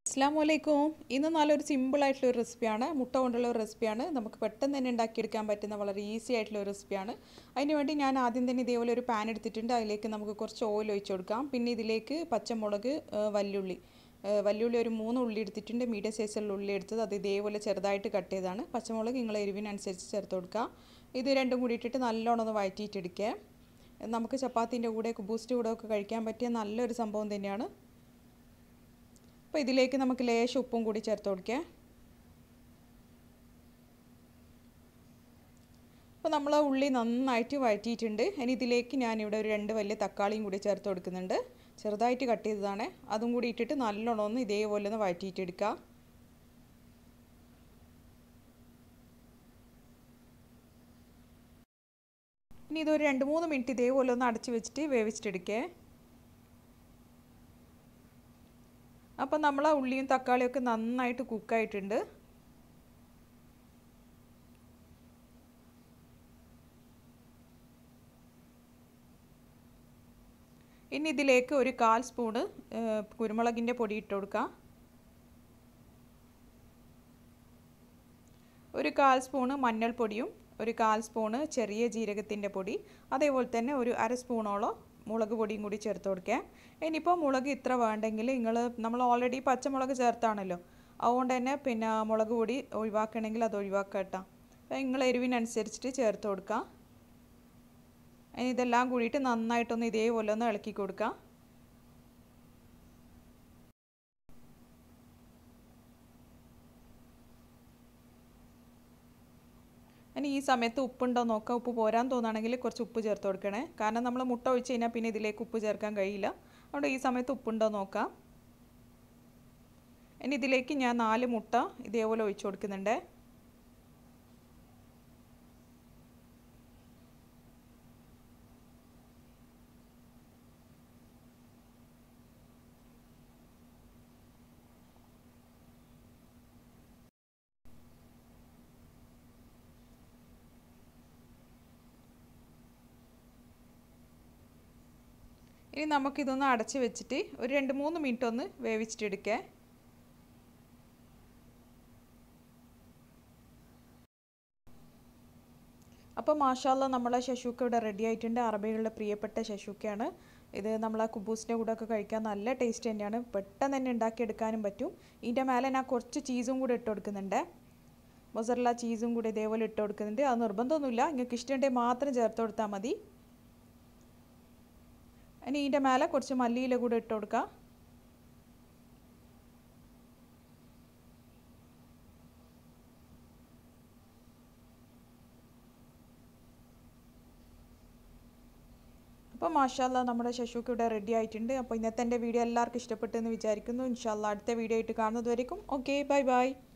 അസ്സാം വലൈക്കും ഇന്ന് നല്ലൊരു സിമ്പിൾ ആയിട്ടുള്ള ഒരു റെസിപ്പിയാണ് മുട്ട കൊണ്ടുള്ള ഒരു റെസിപ്പിയാണ് നമുക്ക് പെട്ടെന്ന് തന്നെ ഉണ്ടാക്കിയെടുക്കാൻ പറ്റുന്ന വളരെ ഈസി ആയിട്ടുള്ള ഒരു റെസിപ്പിയാണ് അതിന് വേണ്ടി ഞാൻ ആദ്യം തന്നെ ഇതേപോലെ ഒരു പാൻ എടുത്തിട്ടുണ്ട് അതിലേക്ക് നമുക്ക് കുറച്ച് ഓയിൽ ഒഴിച്ച് കൊടുക്കാം പിന്നെ ഇതിലേക്ക് പച്ചമുളക് ആ, വല്യുള്ളി ആ, വല്യുള്ളി ഒരു മൂന്ന് ഉള്ളി എടുത്തിട്ടുണ്ട് മീഡിയം സൈസിലുള്ള ഉള്ളി എടുത്തത് അത് ഇതേപോലെ ചെറുതായിട്ട് കട്ട് ചെയ്താണ് പച്ചമുളക് നിങ്ങളെ എരിവിനനുസരിച്ച് ചേർത്ത് കൊടുക്കുക ഇത് രണ്ടും കൂടി ഇട്ടിട്ട് നല്ലോണം ഒന്ന് വഴറ്റിയിട്ടെടുക്കുക നമുക്ക് ചപ്പാത്തിൻ്റെ കൂടെ കുബൂസിൻ്റെ കൂടെ ഒക്കെ കഴിക്കാൻ പറ്റിയ നല്ലൊരു സംഭവം തന്നെയാണ് അപ്പോൾ ഇതിലേക്ക് നമുക്ക് ലേശം ഉപ്പും കൂടി ചേർത്ത് കൊടുക്കാം അപ്പോൾ നമ്മൾ ആ ഉള്ളി നന്നായിട്ട് വഴറ്റിയിട്ടുണ്ട് ഇനി ഇതിലേക്ക് ഞാനിവിടെ ഒരു രണ്ട് വലിയ തക്കാളിയും കൂടി ചേർത്ത് കൊടുക്കുന്നുണ്ട് ചെറുതായിട്ട് കട്ട് ചെയ്തതാണ് അതും കൂടി ഇട്ടിട്ട് നല്ലോണം ഒന്ന് ഇതേപോലെ ഒന്ന് വഴറ്റിയിട്ടെടുക്കുക ഇനി ഇതൊരു രണ്ട് മൂന്ന് മിനിറ്റ് ഇതേപോലെ ഒന്ന് അടച്ച് വെച്ചിട്ട് വേവിച്ചിട്ടെടുക്കേ അപ്പം നമ്മൾ ആ ഉള്ളിയും തക്കാളിയൊക്കെ നന്നായിട്ട് കുക്കായിട്ടുണ്ട് ഇനി ഇതിലേക്ക് ഒരു കാൽ സ്പൂണ് കുരുമുളകിൻ്റെ പൊടി ഇട്ട് കൊടുക്കാം ഒരു കാൽ സ്പൂണ് മഞ്ഞൾപ്പൊടിയും ഒരു കാൽ സ്പൂണ് ചെറിയ ജീരകത്തിൻ്റെ പൊടി അതേപോലെ തന്നെ ഒരു അര സ്പൂണോളം മുളക് പൊടിയും കൂടി ചേർത്ത് കൊടുക്കാം ഇനിയിപ്പോൾ മുളക് ഇത്ര വേണ്ടെങ്കിൽ നിങ്ങൾ നമ്മൾ ഓൾറെഡി പച്ചമുളക് ചേർത്താണല്ലോ അതുകൊണ്ട് തന്നെ പിന്നെ മുളക് പൊടി ഒഴിവാക്കണമെങ്കിൽ അത് ഒഴിവാക്കാം കേട്ടോ അപ്പോൾ നിങ്ങൾ എരിവിനനുസരിച്ചിട്ട് ചേർത്ത് കൊടുക്കാം ഇനി ഇതെല്ലാം കൂടിയിട്ട് നന്നായിട്ടൊന്ന് ഇതേപോലെ ഒന്ന് ഇളക്കി കൊടുക്കാം ഇനി ഈ സമയത്ത് ഉപ്പുണ്ടോ നോക്കാം ഉപ്പ് പോരാൻ തോന്നുകയാണെങ്കിൽ കുറച്ച് ഉപ്പ് ചേർത്ത് കൊടുക്കണേ കാരണം നമ്മൾ മുട്ട ഒഴിച്ച് കഴിഞ്ഞാൽ പിന്നെ ഇതിലേക്ക് ഉപ്പ് ചേർക്കാൻ കഴിയില്ല അതുകൊണ്ട് ഈ സമയത്ത് ഉപ്പുണ്ടോ നോക്കാം ഇനി ഇതിലേക്ക് ഞാൻ നാല് മുട്ട ഇതേപോലെ ഒഴിച്ചു കൊടുക്കുന്നുണ്ട് ഇനി നമുക്കിതൊന്ന് അടച്ച് വെച്ചിട്ട് ഒരു രണ്ട് മൂന്ന് മിനിറ്റ് ഒന്ന് വേവിച്ചിട്ടെടുക്കേ അപ്പോൾ മാഷാല്ല നമ്മളെ ശശുക്ക ഇവിടെ റെഡി ആയിട്ടുണ്ട് അറബികളുടെ പ്രിയപ്പെട്ട ശശുക്കയാണ് ഇത് നമ്മൾ ആ കുബൂസിൻ്റെ കൂടെ ഒക്കെ കഴിക്കാൻ നല്ല ടേസ്റ്റ് തന്നെയാണ് പെട്ടെന്ന് തന്നെ ഉണ്ടാക്കിയെടുക്കാനും പറ്റും ഇതിൻ്റെ മേലെ ഞാൻ കുറച്ച് ചീസും കൂടെ ഇട്ട് കൊടുക്കുന്നുണ്ട് മൊസറല ചീസും കൂടി ഇതേപോലെ ഇട്ട് കൊടുക്കുന്നുണ്ട് അത് നിർബന്ധമൊന്നുമില്ല നിങ്ങൾക്ക് ഇഷ്ടമുണ്ടെങ്കിൽ മാത്രം ചേർത്ത് കൊടുത്താൽ മതി ഇനി ഇതിൻ്റെ മേലെ കുറച്ച് മല്ലിയില കൂടെ ഇട്ട് കൊടുക്കുക അപ്പോൾ മാഷാല്ല നമ്മുടെ ശശുക്ക് ഇവിടെ റെഡി ആയിട്ടുണ്ട് അപ്പോൾ ഇന്നത്തെ എൻ്റെ വീഡിയോ എല്ലാവർക്കും ഇഷ്ടപ്പെട്ടെന്ന് വിചാരിക്കുന്നു ഇൻഷാല്ല അടുത്ത വീഡിയോ ആയിട്ട് കാണുന്നത് വരയ്ക്കും ഓക്കെ ബൈ ബൈ